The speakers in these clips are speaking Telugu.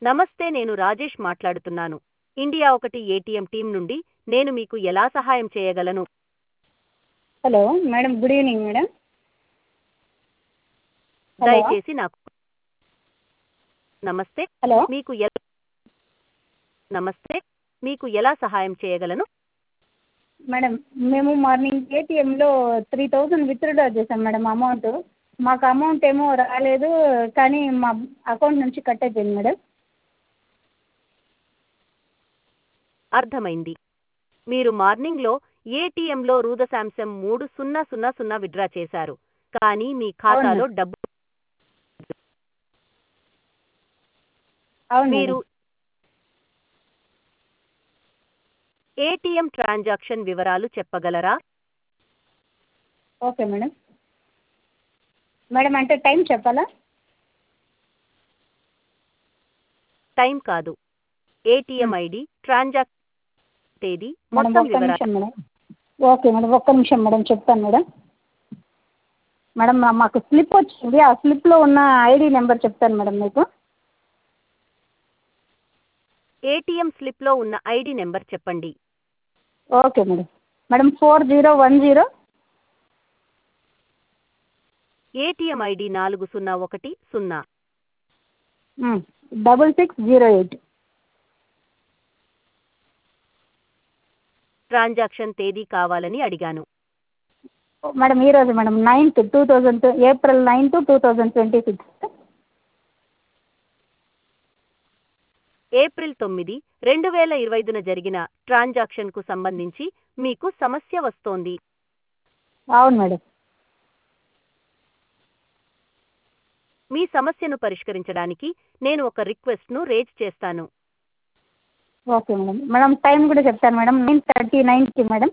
నమస్తే నేను రాజేష్ మాట్లాడుతున్నాను ఇండియా ఒకటి ఏటీఎం టీం నుండి నేను మీకు ఎలా సహాయం చేయగలను hello madam good evening madam hello దయచేసి నాకు నమస్తే హలో మీకు ఎలా నమస్తే మీకు ఎలా సహాయం చేయగలను మేడం మేము మార్నింగ్ ఏటీఎంలో త్రీ థౌజండ్ విత్డ్రా చేసాం మేడం అమౌంట్ మాకు అమౌంట్ ఏమో రాలేదు కానీ మా అకౌంట్ నుంచి కట్ అయిపోయింది మేడం అర్థమైంది మీరు మార్నింగ్లో ఏటీఎంలో రూద శాంసం మూడు సున్నా సున్నా సున్నా విత్డ్రా చేశారు కానీ మీ ఖాతాలో డబ్బు అవును మీరు మేడం ఏటీఎం ట్రాన్సాక్షన్ వివరాలు చెప్పగలరా ఓకే మేడం మేడం అంటే టైం చెప్పాలా టైం కాదు ఏటీఎం ఐడి ట్రాన్సాక్షన్ తేదీ మేడం మొత్తం ఒక్క వివరాలు నిమిషం మేడం ఓకే మేడం ఒక్క నిమిషం మేడం చెప్తాను మేడం మేడం మా- మాకు స్లిప్ వచ్చింది ఆ స్లిప్లో ఉన్న ఐడి నెంబర్ చెప్తాను మేడం మీకు ఏటీఎం స్లిప్లో ఉన్న ఐడి నెంబర్ చెప్పండి okay madam madam four zero one zero ATM ID నాలుగు సున్నా ఒకటి సున్నా double six zero eight transaction తేదీ కావాలని అడిగాను మేడం ఈరోజు madam ninth two thousand April ninth two thousand twenty six April తొమ్మిది రెండు వేల ఇరవైదున జరిగిన ట్రాన్సాక్షన్కు సంబంధించి మీకు సమస్య వస్తోంది అవును మేడం మీ సమస్యను పరిష్కరించడానికి నేను ఒక రిక్వెస్ట్ను రేజ్ చేస్తాను ఓకే మేడం మేడం టైం కూడా చెప్తాను మేడం నైన్ థర్టీ నైన్కి మేడం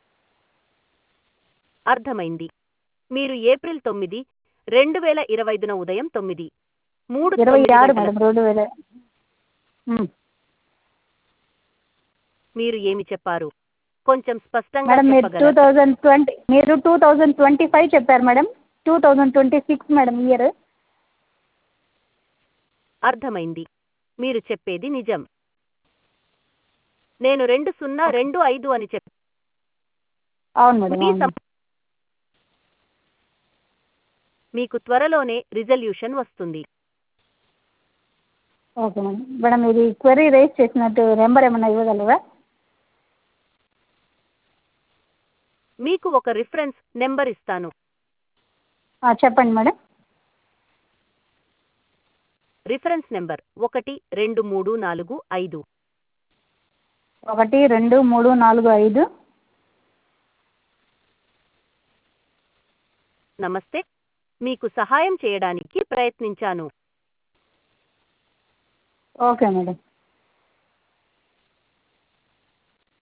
అర్థమైంది మీరు ఏప్రిల్ తొమ్మిది రెండు వేల ఇరవైదున ఉదయం తొమ్మిది మూడు ఇరవై తొమ్మిది ఆరు గంటల మేడం రెండు వేల ఉమ్. మీరు ఏమి చెప్పారు కొంచెం స్పష్టంగా మేడం మీరు టూ చెప్పగలరా థౌజండ్ ట్వంటీ మీరు టూ థౌజండ్ ట్వంటీ ఫైవ్ చెప్పారు madam two thousand twenty six madam year అర్థమైంది మీరు చెప్పేది నిజం నేను రెండు సున్నా రెండు ఐదు అని చెప్పి అవును మేడం మీ అవును సమ- మీకు త్వరలోనే రిజల్యూషన్ వస్తుంది ఓకే మేడం మేడం ఇది క్వరీ రేస్ చేసినట్టు నెంబర్ ఏమైనా ఇవ్వగలరా మీకు ఒక రిఫరెన్స్ నెంబర్ ఇస్తాను ఆ, చెప్పండి మేడం రిఫరెన్స్ నెంబర్ ఒకటి రెండు మూడు నాలుగు ఐదు ఒకటి రెండు మూడు నాలుగు ఐదు నమస్తే మీకు సహాయం చేయడానికి ప్రయత్నించాను ఓకే మేడం